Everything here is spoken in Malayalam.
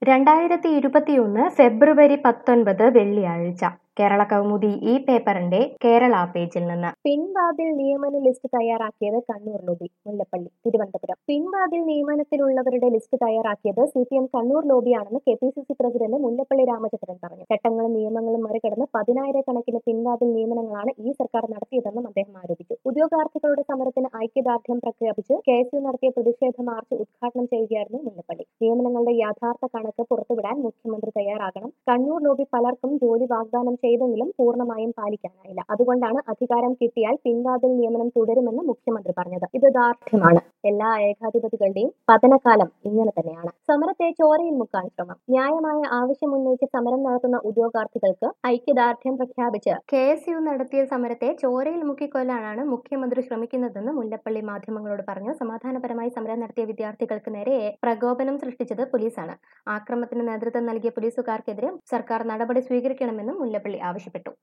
രണ്ടായിരത്തി ഇരുപത്തിയൊന്ന് ഫെബ്രുവരി പത്തൊൻപത് വെള്ളിയാഴ്ച കേരള കൗമുദി ഈ പേപ്പറിന്റെ കേരള പേജിൽ നിന്ന് പിൻവാതിൽ നിയമന ലിസ്റ്റ് തയ്യാറാക്കിയത് കണ്ണൂർ ലോബി മുല്ലപ്പള്ളി തിരുവനന്തപുരം പിൻവാതിൽ നിയമനത്തിലുള്ളവരുടെ ലിസ്റ്റ് തയ്യാറാക്കിയത് സി പി എം കണ്ണൂർ ലോബിയാണെന്ന് K P C C president Mullappally Ramachandran പറഞ്ഞു ചട്ടങ്ങളും നിയമങ്ങളും മറികടന്ന് പതിനായിരക്കണക്കിന് പിൻവാതിൽ നിയമനങ്ങളാണ് ഈ സർക്കാർ നടത്തിയതെന്നും അദ്ദേഹം ആരോപിച്ചു ഉദ്യോഗാർത്ഥികളുടെ സമരത്തിന് ഐക്യദാർഢ്യം പ്രഖ്യാപിച്ച് കെ എസ് യു നടത്തിയ പ്രതിഷേധ മാർച്ച് ഉദ്ഘാടനം ചെയ്യുകയായിരുന്നു മുല്ലപ്പള്ളി നിയമനങ്ങളുടെ യഥാർത്ഥ കണക്ക് പുറത്തുവിടാൻ മുഖ്യമന്ത്രി തയ്യാറാകണം കണ്ണൂർ ലോബി പലർക്കും ജോലി വാഗ്ദാനം ചെയ്തെങ്കിലും പൂർണ്ണമായും പാലിക്കാനായില്ല അതുകൊണ്ടാണ് അധികാരം കിട്ടിയാൽ പിൻവാതിൽ നിയമനം തുടരുമെന്ന് മുഖ്യമന്ത്രി പറഞ്ഞത് ഇത് ദാർഢ്യമാണ് എല്ലാ ഏകാധിപതികളുടെയും പതനകാലം ഇങ്ങനെ തന്നെയാണ് സമരത്തെ ചോരയിൽ മുക്കാൻ ശ്രമം ന്യായമായ ആവശ്യം ഉന്നയിച്ച് സമരം നടത്തുന്ന ഉദ്യോഗാർത്ഥികൾക്ക് ഐക്യദാർഢ്യം പ്രഖ്യാപിച്ച് കെ എസ് യു നടത്തിയ സമരത്തെ ചോരയിൽ മുക്കിക്കൊല്ലാനാണ് മുഖ്യമന്ത്രി ശ്രമിക്കുന്നതെന്ന് മുല്ലപ്പള്ളി മാധ്യമങ്ങളോട് പറഞ്ഞു സമാധാനപരമായി സമരം നടത്തിയ വിദ്യാർത്ഥികൾക്ക് നേരെ പ്രകോപനം സൃഷ്ടിച്ചത് പോലീസാണ് ആക്രമണത്തിന് നേതൃത്വം നൽകിയ പോലീസുകാർക്കെതിരെ സർക്കാർ നടപടി സ്വീകരിക്കണമെന്നും മുല്ലപ്പള്ളി ആവശ്യപ്പെട്ടു